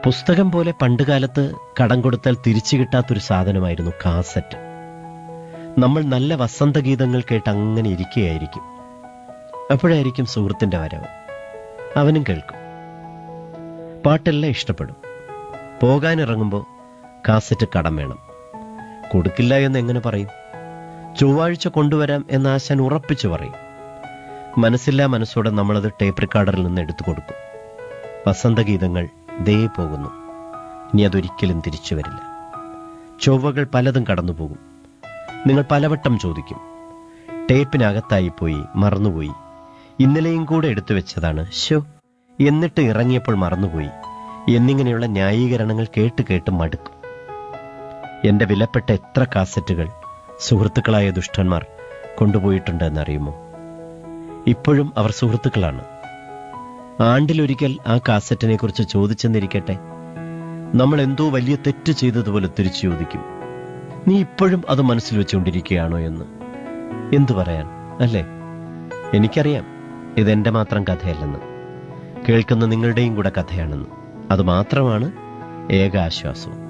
പുസ്തകം പോലെ പണ്ടുകാലത്ത് കടം കൊടുത്താൽ തിരിച്ചു കിട്ടാത്തൊരു സാധനമായിരുന്നു കാസറ്റ് നമ്മൾ നല്ല വസന്തഗീതങ്ങൾ കേട്ട് അങ്ങനെ ഇരിക്കുകയായിരിക്കും അപ്പോഴായിരിക്കും സുഹൃത്തിന്റെ വരവ് അവനും കേൾക്കും പാട്ടെല്ലാം ഇഷ്ടപ്പെടും പോകാനിറങ്ങുമ്പോൾ കാസറ്റ് കടം വേണം കൊടുക്കില്ല എന്ന് എങ്ങനെ പറയും ചൊവ്വാഴ്ച കൊണ്ടുവരാം എന്ന് ആശാൻ ഉറപ്പിച്ചു പറയും മനസ്സില്ലാ മനസ്സോടെ നമ്മളത് ടേപ്പ് റെക്കോർഡറിൽ നിന്ന് എടുത്തു കൊടുക്കും വസന്തഗീതങ്ങൾ ദേ പോകുന്നു ഇനി അതൊരിക്കലും തിരിച്ചു വരില്ല ചൊവ്വകൾ പലതും കടന്നുപോകും നിങ്ങൾ പലവട്ടം ചോദിക്കും ടേപ്പിനകത്തായി പോയി മറന്നുപോയി ഇന്നലെയും കൂടെ എടുത്തു വെച്ചതാണ് ഷോ എന്നിട്ട് ഇറങ്ങിയപ്പോൾ മറന്നുപോയി എന്നിങ്ങനെയുള്ള ന്യായീകരണങ്ങൾ കേട്ട് കേട്ട് മടുക്കും എന്റെ വിലപ്പെട്ട എത്ര കാസറ്റുകൾ സുഹൃത്തുക്കളായ ദുഷ്ടന്മാർ കൊണ്ടുപോയിട്ടുണ്ട് എന്നറിയുമോ ഇപ്പോഴും അവർ സുഹൃത്തുക്കളാണ് ആണ്ടിലൊരിക്കൽ ആ കാസറ്റിനെ കുറിച്ച് ചോദിച്ചെന്നിരിക്കട്ടെ നമ്മൾ എന്തോ വലിയ തെറ്റ് ചെയ്തതുപോലെ തിരിച്ചു ചോദിക്കും നീ ഇപ്പോഴും അത് മനസ്സിൽ വെച്ചുകൊണ്ടിരിക്കുകയാണോ എന്ന് എന്തു പറയാൻ അല്ലേ എനിക്കറിയാം ഇതെന്റെ മാത്രം കഥയല്ലെന്ന് കേൾക്കുന്ന നിങ്ങളുടെയും കൂടെ കഥയാണെന്ന് അത് മാത്രമാണ് ഏക ആശ്വാസവും